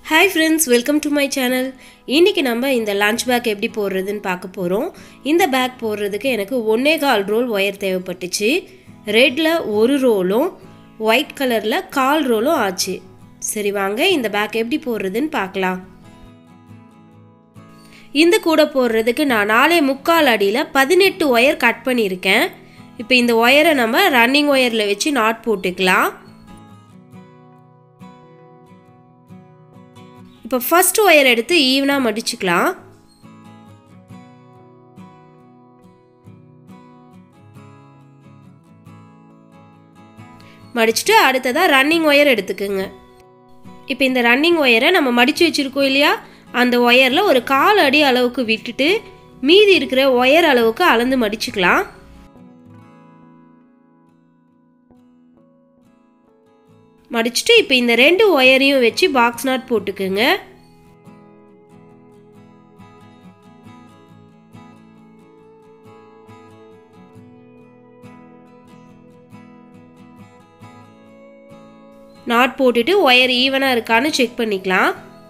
hi friends welcome to my channel இன்றைக்கி நம்ம இந்த லஞ்ச் பேக் எப்படி போடுறதுன்னு பார்க்க போகிறோம் இந்த பேக் போடுறதுக்கு எனக்கு ஒன்னே கால் ரோல் ஒயர் தேவைப்பட்டுச்சு ரெட்டில் ஒரு ரோலும் ஒயிட் கலரில் கால் ரோலும் ஆச்சு சரி வாங்க இந்த பேக் எப்படி போடுறதுன்னு பார்க்கலாம் இந்த கூடை போடுறதுக்கு நான் நாலே முக்கால் அடியில் பதினெட்டு ஒயர் கட் பண்ணியிருக்கேன் இப்போ இந்த ஒயரை நம்ம ரன்னிங் ஒயரில் வச்சு நாட் போட்டுக்கலாம் இப்போ ஃபர்ஸ்ட் ஒயர் எடுத்து ஈவனாக மடிச்சுக்கலாம் மடிச்சுட்டு அடுத்ததாக ரன்னிங் ஒயர் எடுத்துக்கோங்க இப்போ இந்த ரன்னிங் ஒயரை நம்ம மடித்து வச்சுருக்கோம் இல்லையா அந்த ஒயரில் ஒரு கால் அடி அளவுக்கு விட்டுட்டு மீதி இருக்கிற ஒயர் அளவுக்கு அளந்து மடிச்சுக்கலாம் மடிச்சுட்டு இப்போ இந்த ரெண்டு ஒயரையும் வச்சு பாக்ஸ் நாட் போட்டுக்குங்க நாட் போட்டுட்டு ஒயர் ஈவனாக இருக்கான்னு செக் பண்ணிக்கலாம்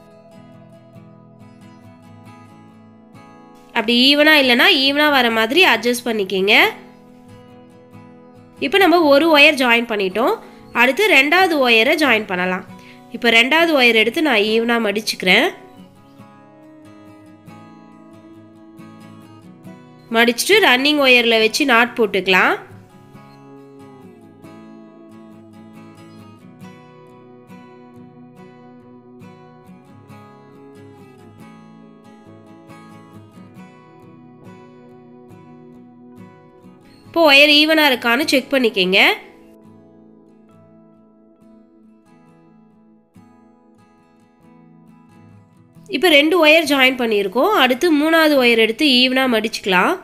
அப்படி ஈவனாக இல்லைன்னா ஈவனாக வர மாதிரி அட்ஜஸ்ட் பண்ணிக்கிங்க இப்போ நம்ம ஒரு ஒயர் ஜாயின் பண்ணிட்டோம் அடுத்து ரெண்டாவது ஒயரை ஜாயின் பண்ணலாம் இப்போ ரெண்டாவது ஒயர் எடுத்து நான் ஈவனாக மடிச்சுக்கிறேன் மடிச்சுட்டு ரன்னிங் ஒயரில் வச்சு நாட் போட்டுக்கலாம் இப்போ ஒயர் ஈவனாக இருக்கான்னு செக் பண்ணிக்கங்க இப்போ ரெண்டு ஒயர் ஜாயின் பண்ணியிருக்கோம் அடுத்து மூணாவது ஒயர் எடுத்து ஈவனாக மடிச்சுக்கலாம்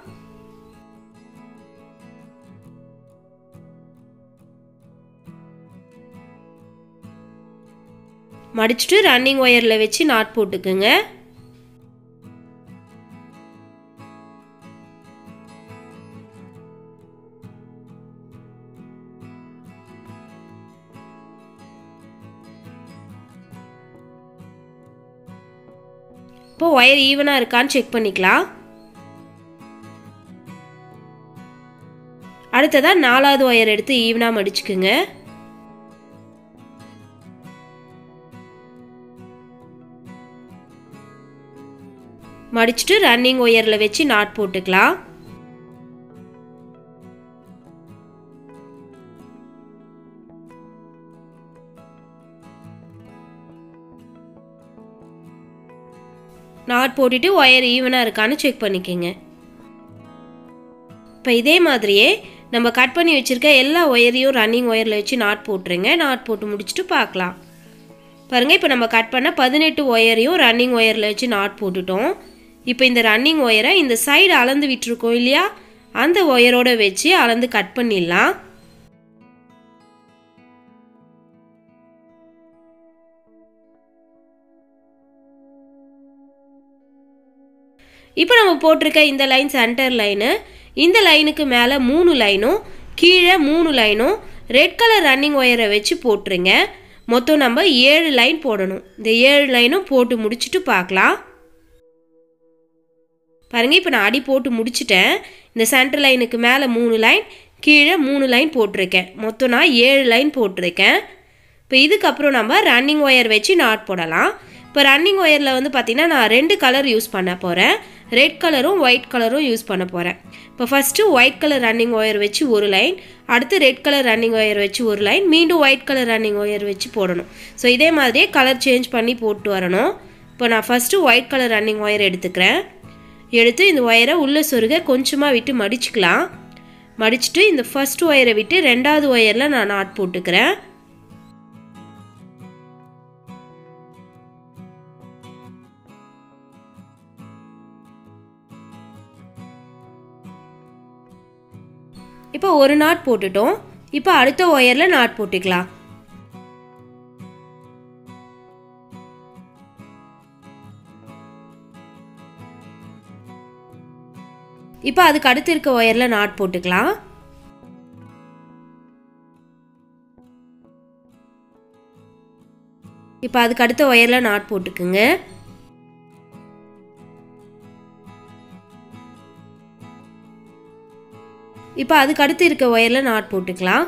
மடிச்சுட்டு ரன்னிங் ஒயரில் வச்சு நாட் போட்டுக்குங்க இப்போ ஒயர் ஈவனாக இருக்கான்னு செக் பண்ணிக்கலாம் அடுத்ததாக நாலாவது ஒயர் எடுத்து ஈவனாக மடிச்சுக்குங்க மடிச்சுட்டு ரன்னிங் ஒயரில் வச்சு நாட் போட்டுக்கலாம் நாட் போட்டுட்டு ஒயர் ஈவனாக இருக்கான்னு செக் பண்ணிக்கோங்க இப்போ இதே மாதிரியே நம்ம கட் பண்ணி வச்சுருக்க எல்லா ஒயரையும் ரன்னிங் ஒயரில் வச்சு நாட் போட்டுருங்க நாட் போட்டு முடிச்சுட்டு பார்க்கலாம் பாருங்கள் இப்போ நம்ம கட் பண்ண பதினெட்டு ஒயரையும் ரன்னிங் ஒயரில் வச்சு நாட் போட்டுட்டோம் இப்போ இந்த ரன்னிங் ஒயரை இந்த சைடு அளந்து விட்டுருக்கோம் இல்லையா அந்த ஒயரோட வச்சு அளந்து கட் பண்ணிடலாம் இப்போ நம்ம போட்டிருக்க இந்த லைன் சென்டர் லைனு இந்த லைனுக்கு மேலே மூணு லைனும் கீழே மூணு லைனும் ரெட் கலர் ரன்னிங் ஒயரை வச்சு போட்டுருங்க மொத்தம் நம்ம ஏழு லைன் போடணும் இந்த ஏழு லைனும் போட்டு முடிச்சுட்டு பார்க்கலாம் பாருங்கள் இப்போ நான் அடி போட்டு முடிச்சிட்டேன் இந்த சென்டர் லைனுக்கு மேலே மூணு லைன் கீழே மூணு லைன் போட்டிருக்கேன் மொத்தம் நான் ஏழு லைன் போட்டிருக்கேன் இப்போ இதுக்கப்புறம் நம்ம ரன்னிங் ஒயர் வச்சு நாட் போடலாம் இப்போ ரன்னிங் ஒயரில் வந்து பார்த்திங்கன்னா நான் ரெண்டு கலர் யூஸ் பண்ண போகிறேன் ரெட் கலரும் ஒயிட் கலரும் யூஸ் பண்ண போகிறேன் இப்போ first white colour running wire வச்சு ஒரு லைன் அடுத்து ரெட் கலர் ரன்னிங் ஒயர் வச்சு ஒரு லைன் மீண்டும் ஒயிட் கலர் ரன்னிங் ஒயர் வச்சு போடணும் ஸோ இதே மாதிரியே கலர் சேஞ்ச் பண்ணி போட்டு வரணும் இப்போ நான் first white colour running wire எடுத்துக்கிறேன் எடுத்து இந்த ஒயரை உள்ளே சொருக கொஞ்சமாக விட்டு மடிச்சுக்கலாம் மடிச்சுட்டு இந்த ஃபஸ்ட் ஒயரை விட்டு ரெண்டாவது ஒயரில் நான் நாட் போட்டுக்கிறேன் இப்போ ஒரு நாட் போட்டுட்டோம் இப்போ அடுத்த ஒயரில் நாட் போட்டுக்கலாம் இப்போ அதுக்கு அடுத்து இருக்க ஒயரில் நாட் போட்டுக்கலாம் இப்போ அதுக்கு அடுத்த ஒயரில் நாட் போட்டுக்குங்க இப்போ அதுக்கு அடுத்து இருக்க ஒயரில் நாட் போட்டுக்கலாம்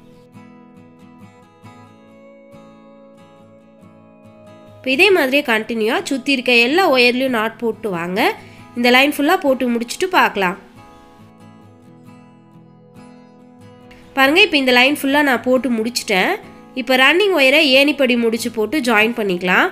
இப்போ இதே மாதிரியே கண்டினியூவாக சுற்றி இருக்க எல்லா ஒயர்லேயும் நாட் போட்டு வாங்க இந்த லைன் ஃபுல்லாக போட்டு முடிச்சுட்டு பார்க்கலாம் பாருங்கள் இப்போ இந்த லைன் ஃபுல்லாக நான் போட்டு முடிச்சிட்டேன் இப்போ ரன்னிங் ஒயரை ஏணிப்படி முடிச்சு போட்டு ஜாயின் பண்ணிக்கலாம்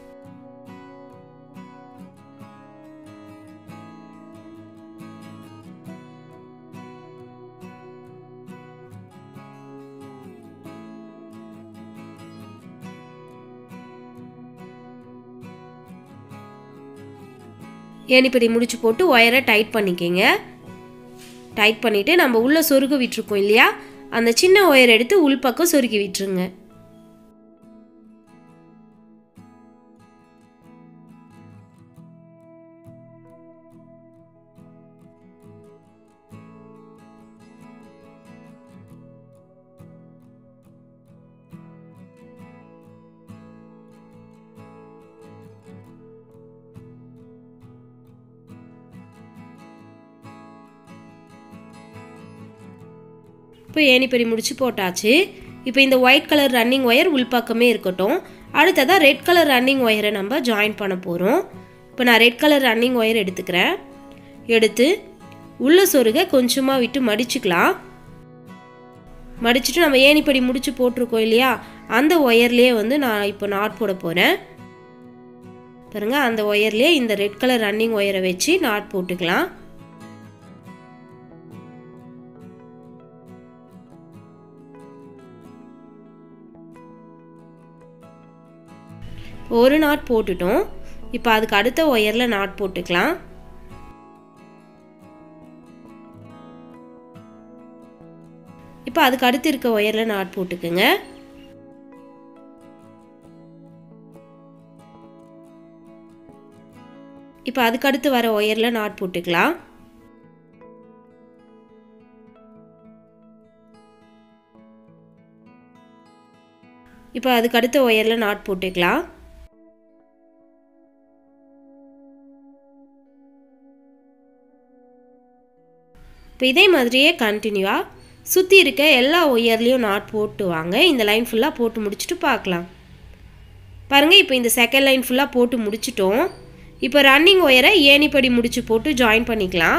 ஏணிப்படி முடிச்சு போட்டு ஒயரை டைட் பண்ணிக்கங்க டைட் பண்ணிவிட்டு நம்ம உள்ளே சொருக விட்டுருக்கோம் இல்லையா அந்த சின்ன ஒயர் எடுத்து உள்பக்கம் சொருகி விட்டுருங்க இப்போ ஏணிப்படி முடிச்சு போட்டாச்சு இப்போ இந்த ஒயிட் கலர் ரன்னிங் ஒயர் உள்பக்கமே இருக்கட்டும் அடுத்ததாக ரெட் கலர் ரன்னிங் ஒயரை நம்ம ஜாயின் பண்ண போகிறோம் இப்போ நான் ரெட் கலர் ரன்னிங் ஒயர் எடுத்துக்கிறேன் எடுத்து உள்ள சொருக கொஞ்சமாக விட்டு மடிச்சுக்கலாம் மடிச்சுட்டு நம்ம ஏணிப்படி முடிச்சு போட்டிருக்கோம் இல்லையா அந்த ஒயர்லேயே வந்து நான் இப்போ நாட் போட போகிறேன் பாருங்க அந்த ஒயர்லேயே இந்த ரெட் கலர் ரன்னிங் ஒயரை வச்சு நாட் போட்டுக்கலாம் ஒரு நாட் போட்டுட்டோம் இப்போ அதுக்கு அடுத்த ஒயரில் நாட் போட்டுக்கலாம் இப்போ அதுக்கு அடுத்து இருக்க ஒயரில் நாட் போட்டுக்குங்க இப்போ அதுக்கு அடுத்து வர ஒயரில் நாட் போட்டுக்கலாம் இப்போ அதுக்கு அடுத்த ஒயரில் நாட் போட்டுக்கலாம் இப்போ இதே மாதிரியே கண்டினியூவாக சுற்றி இருக்க எல்லா ஒயர்லேயும் நாட் போட்டு வாங்க இந்த லைன் ஃபுல்லாக போட்டு முடிச்சுட்டு பார்க்கலாம் பாருங்கள் இப்போ இந்த செகண்ட் லைன் ஃபுல்லாக போட்டு முடிச்சிட்டோம் இப்போ ரன்னிங் ஒயரை ஏணிப்படி முடிச்சு போட்டு ஜாயின் பண்ணிக்கலாம்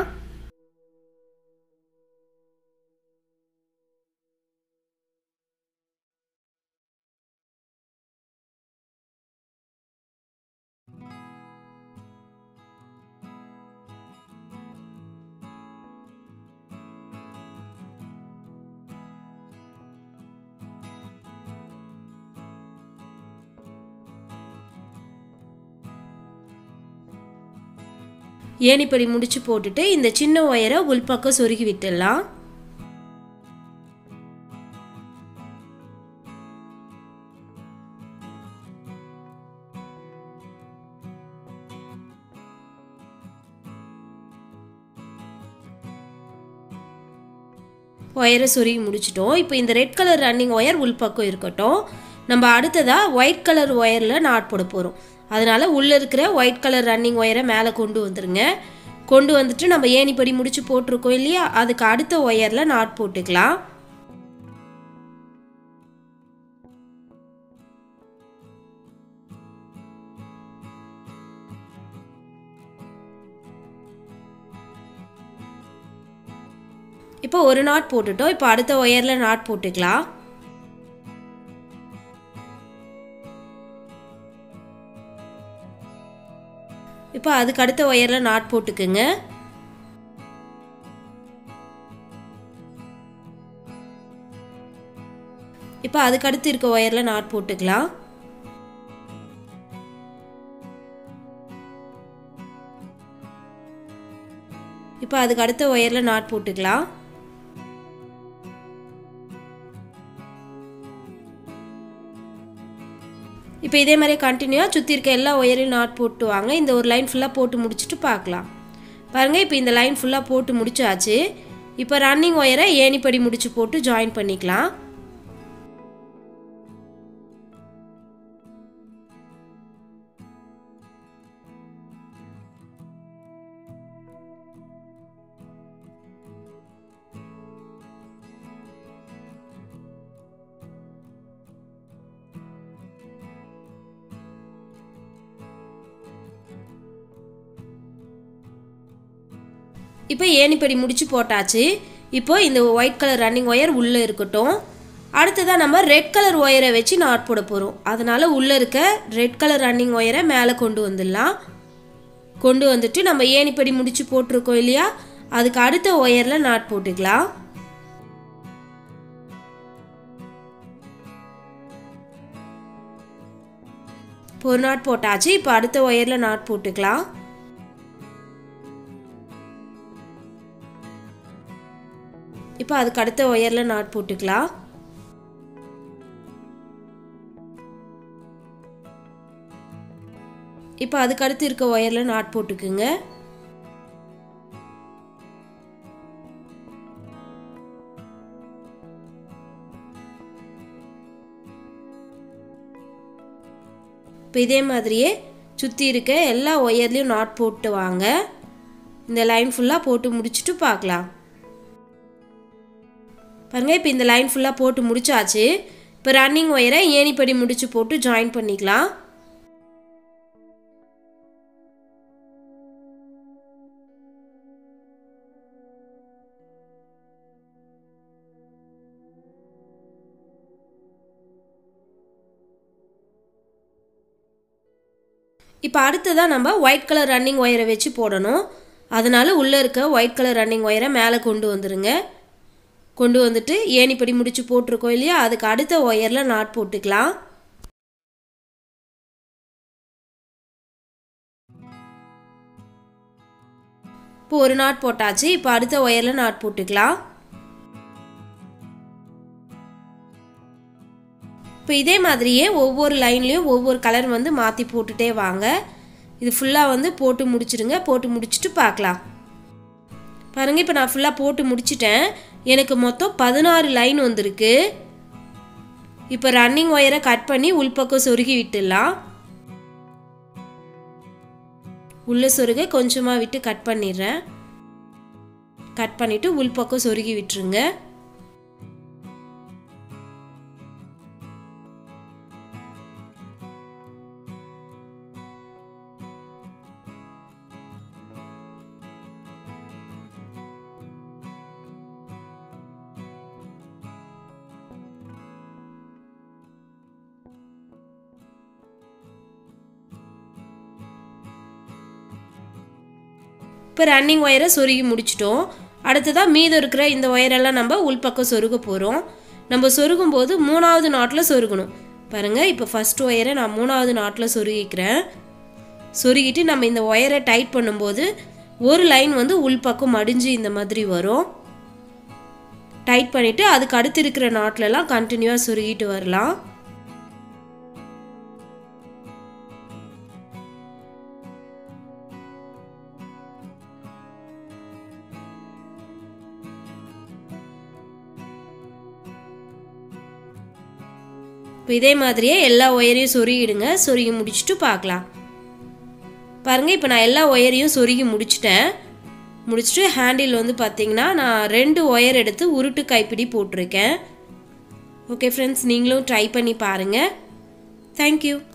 ஏணிப்படி முடிச்சு போட்டுட்டு இந்த சின்ன ஒயரை உள்பக்கம் சொருகி விட்டுடலாம் ஒயரை சொருகி முடிச்சிட்டோம் இப்போ இந்த ரெட் கலர் ரன்னிங் ஒயர் உள்பக்கம் இருக்கட்டும் நம்ம அடுத்ததாக ஒயிட் கலர் ஒயரில் நாட் போட போகிறோம் அதனால் உள்ளே இருக்கிற ஒயிட் கலர் ரன்னிங் ஒயரை மேலே கொண்டு வந்துருங்க கொண்டு வந்துட்டு நம்ம ஏணிப்படி முடிச்சு போட்டிருக்கோம் இல்லையா அதுக்கு அடுத்த ஒயரில் நாட் போட்டுக்கலாம் இப்போ ஒரு நாட் போட்டுட்டோம் இப்போ அடுத்த ஒயரில் நாட் போட்டுக்கலாம் இப்போ அதுக்கு அடுத்த ஒயரில் நாட் போட்டுக்குங்க இப்போ அதுக்கு அடுத்து இருக்க ஒயரில் நாட் போட்டுக்கலாம் இப்போ அதுக்கு அடுத்த ஒயரில் நாட் போட்டுக்கலாம் இப்போ இதே மாதிரி கண்டினியூவாக சுற்றி இருக்க எல்லா ஒயரையும் நாட் போட்டு வாங்க இந்த ஒரு லைன் ஃபுல்லாக போட்டு முடிச்சுட்டு பார்க்கலாம் பாருங்கள் இப்போ இந்த லைன் ஃபுல்லாக போட்டு முடிச்சாச்சு இப்போ ரன்னிங் ஒயரை ஏணிப்படி முடிச்சு போட்டு ஜாயின் பண்ணிக்கலாம் இப்போ ஏணிப்படி முடிச்சு போட்டாச்சு இப்போ இந்த ஒயிட் கலர் ரன்னிங் ஒயர் உள்ளே இருக்கட்டும் அடுத்ததாக நம்ம ரெட் கலர் ஒயரை வச்சு நாட் போட போகிறோம் அதனால் உள்ளே இருக்க ரெட் கலர் ரன்னிங் ஒயரை மேலே கொண்டு வந்துடலாம் கொண்டு வந்துட்டு நம்ம ஏணிப்படி முடிச்சு போட்டிருக்கோம் இல்லையா அதுக்கு அடுத்த ஒயரில் நாட் போட்டுக்கலாம் இப்போ ஒரு நாட் போட்டாச்சு இப்போ அடுத்த ஒயரில் நாட் போட்டுக்கலாம் இப்போ அதுக்கு அடுத்த ஒயரில் நாட் போட்டுக்கலாம் இப்போ அதுக்கு அடுத்து இருக்க ஒயரில் நாட் போட்டுக்குங்க இப்போ இதே மாதிரியே சுற்றி இருக்க எல்லா ஒயர்லேயும் நாட் போட்டு வாங்க இந்த லைன் ஃபுல்லாக போட்டு முடிச்சுட்டு பார்க்கலாம் பாருங்கள் இப்போ இந்த லைன் ஃபுல்லாக போட்டு முடிச்சாச்சு இப்போ ரன்னிங் ஒயரை ஏணிப்படி முடிச்சு போட்டு ஜாயின் பண்ணிக்கலாம் இப்போ அடுத்ததாக நம்ம ஒயிட் கலர் ரன்னிங் ஒயரை வச்சு போடணும் அதனால உள்ளே இருக்க ஒயிட் கலர் ரன்னிங் ஒயரை மேலே கொண்டு வந்துடுங்க கொண்டு வந்துட்டு ஏணிப்படி முடிச்சு போட்டிருக்கோம் இல்லையா அதுக்கு அடுத்த ஒயரில் நாட் போட்டுக்கலாம் இப்போ ஒரு நாட் போட்டாச்சு இப்போ அடுத்த ஒயரில் நாட் போட்டுக்கலாம் இப்போ இதே மாதிரியே ஒவ்வொரு லைன்லேயும் ஒவ்வொரு கலர் வந்து மாற்றி போட்டுட்டே வாங்க இது ஃபுல்லாக வந்து போட்டு முடிச்சிடுங்க போட்டு முடிச்சுட்டு பார்க்கலாம் பாருங்கள் இப்போ நான் ஃபுல்லாக போட்டு முடிச்சிட்டேன் எனக்கு மொத்தம் பதினாறு லைன் வந்திருக்கு இப்போ ரன்னிங் ஒயரை கட் பண்ணி உள்பக்கம் சொருகி விட்டுடலாம் உள்ள சொருக கொஞ்சமாக விட்டு கட் பண்ணிடுறேன் கட் பண்ணிவிட்டு உள்பக்கம் சொருகி விட்டுருங்க இப்போ ரன்னிங் ஒயரை சொருகி முடிச்சிட்டோம் அடுத்ததாக மீதம் இருக்கிற இந்த ஒயரெல்லாம் நம்ம உள்பக்கம் சொருக போகிறோம் நம்ம சொருகும் போது மூணாவது நாட்டில் சொருகணும் பாருங்கள் இப்போ ஃபஸ்ட் ஒயரை நான் மூணாவது நாட்டில் சொருகிக்கிறேன் சொருகிட்டு நம்ம இந்த ஒயரை டைட் பண்ணும்போது ஒரு லைன் வந்து உள்பக்கம் மடிஞ்சு இந்த மாதிரி வரும் டைட் பண்ணிவிட்டு அதுக்கு அடுத்து இருக்கிற நாட்டிலலாம் கண்டினியூவாக சொருகிட்டு வரலாம் இப்போ இதே மாதிரியே எல்லா ஒயரையும் சொருகிடுங்க சொருகி முடிச்சுட்டு பார்க்கலாம் பாருங்கள் இப்போ நான் எல்லா ஒயரையும் சொருகி முடிச்சிட்டேன் முடிச்சுட்டு ஹேண்டில் வந்து பார்த்தீங்கன்னா நான் ரெண்டு ஒயர் எடுத்து உருட்டு கைப்பிடி போட்டிருக்கேன் ஓகே ஃப்ரெண்ட்ஸ் நீங்களும் ட்ரை பண்ணி பாருங்கள் தேங்க்யூ